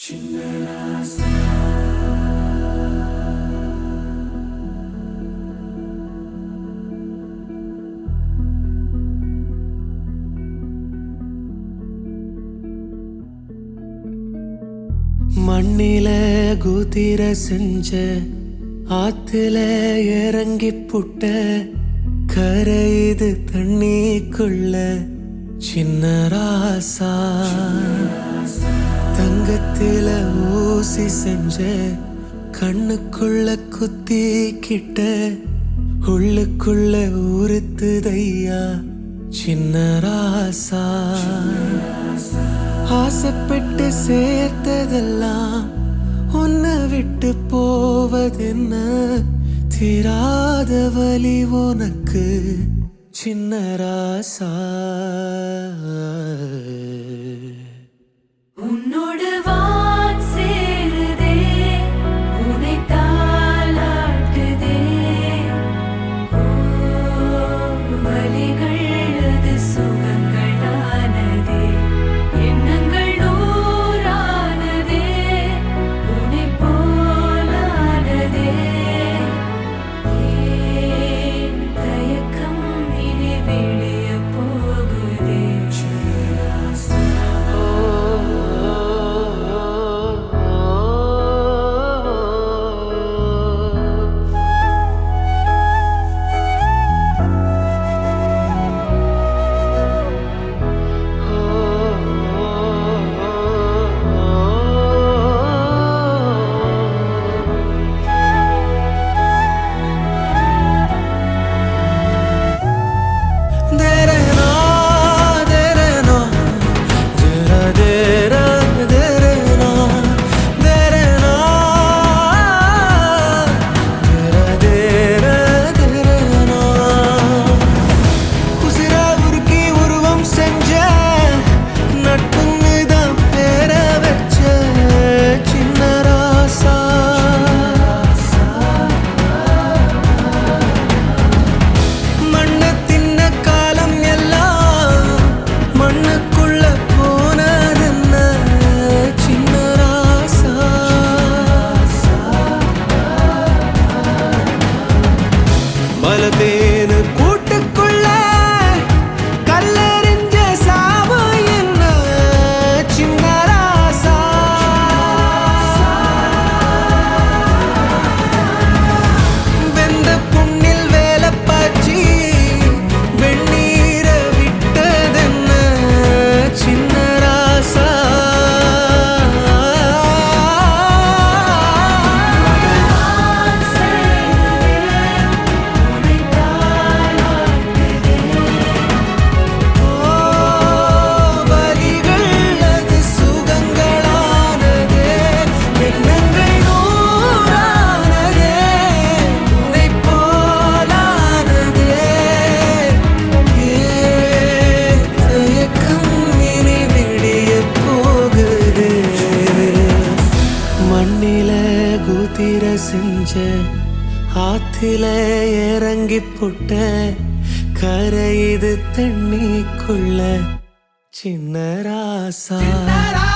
மண்ணில குதிர செஞ்ச ஆத்துல இறங்கி புட்ட கரையுது தண்ணிக்குள்ள சின்ன ராசா தங்கத்தில ஊசி செஞ்ச கண்ணுக்குள்ள குத்திக்கிட்ட உள்ளுக்குள்ள உறுத்துதையா சின்ன ராசா ஆசைப்பட்டு சேர்த்ததெல்லாம் உன்னை விட்டு போவதென்ன தீராத வலி உனக்கு சின்ன ராசா உன்னோடு வான் சேருதே உனை தாலாட்டுதே ஓ, வலிகள் அது சுகங்களானதே எண்ணங்கள் நூறானதே உனை போலானதே ஏன் தயக்கம் இனி விழிய போகுதே தேரனா, தேரனா, தேரா, தேரா, தேரனா, தேரனா, தேரா, தேரா, தேரனா. உசிர உருக்கி உருவம் செஞ்ச நட்புன்னு தான் பேர வச்ச சின்ன ராசா மண்ணு தின்ன காலம் எல்லாம் மண்ணுக்குள்ள போனதென்ன சின்ன ராசா பலத்தேனு கூட்டுக்குள்ள கல்லெறிஞ்ச சாவு என்ன சின்ன ராசா வெந்த புண்ணில் வேலை பாய்ச்சி வெந்நீர விட்டதென்ன சின்ன ராசா வான் சேருதே உனை தாலாட்டுதே ஓ, வலிகள் அது சுகங்களானதே எண்ணங்கள் நூறானதே உனை போலானதே ஏன் தயக்கம் இனி விடியப் போகுது மண்ணில குதிர செஞ்ச ஆத்தில இறங்கி புட்ட கரையுது தண்ணிக்குள்ள சின்ன ராசா